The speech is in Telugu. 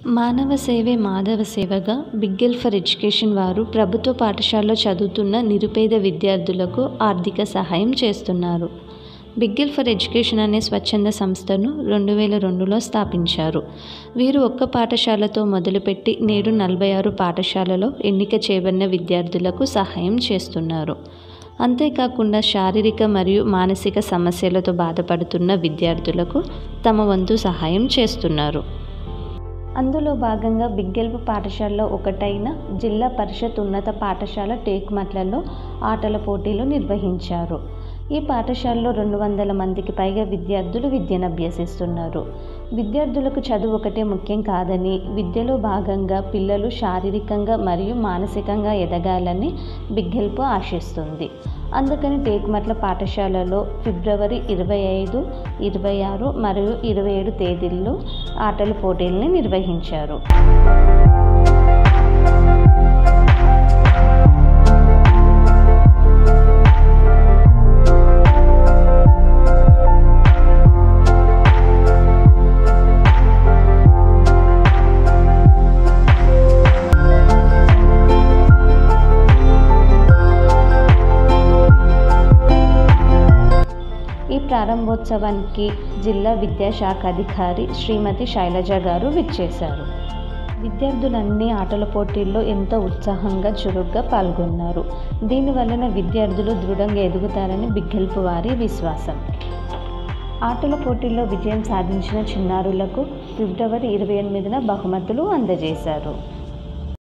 మానవ సేవే మాధవ సేవగా బిగ్గెల్ ఫర్ ఎడ్యుకేషన్ వారు ప్రభుత్వ పాఠశాలలో చదువుతున్న నిరుపేద విద్యార్థులకు ఆర్థిక సహాయం చేస్తున్నారు బిగ్గెల్ ఫర్ ఎడ్యుకేషన్ అనే స్వచ్ఛంద సంస్థను రెండు వేల రెండులో స్థాపించారు వీరు ఒక్క పాఠశాలతో మొదలుపెట్టి నేడు నలభై ఆరు పాఠశాలలో ఎన్నిక చేయబడిన విద్యార్థులకు సహాయం చేస్తున్నారు అంతేకాకుండా శారీరక మరియు మానసిక సమస్యలతో బాధపడుతున్న విద్యార్థులకు తమ వంతు సహాయం చేస్తున్నారు అందులో భాగంగా బిగ్గెల్పు పాఠశాలలో ఒకటైన జిల్లా పరిషత్ ఉన్నత పాఠశాల టేక్మట్లలో ఆటల పోటీలు నిర్వహించారు ఈ పాఠశాలలో రెండు వందల మందికి పైగా విద్యార్థులు విద్యను అభ్యసిస్తున్నారు విద్యార్థులకు చదువు ఒకటే ముఖ్యం కాదని విద్యలో భాగంగా పిల్లలు శారీరకంగా మరియు మానసికంగా ఎదగాలని బిగ్గెల్పు ఆశిస్తుంది అందుకని టేక్మట్ల పాఠశాలలో ఫిబ్రవరి ఇరవై ఐదు ఇరవై ఆరు మరియు ఇరవై ఏడు తేదీల్లో ఆటల పోటీల్ని నిర్వహించారు ఈ ప్రారంభోత్సవానికి జిల్లా విద్యాశాఖ అధికారి శ్రీమతి శైలజ గారు విచ్చేశారు విద్యార్థులన్నీ ఆటల పోటీల్లో ఎంతో ఉత్సాహంగా చురుగ్గా పాల్గొన్నారు దీనివలన విద్యార్థులు దృఢంగా ఎదుగుతారని బిగ్గెల్పు వారి విశ్వాసం ఆటల పోటీల్లో విజయం సాధించిన చిన్నారులకు ఫిబ్రవరి ఇరవై ఎనిమిదిన బహుమతులు అందజేశారు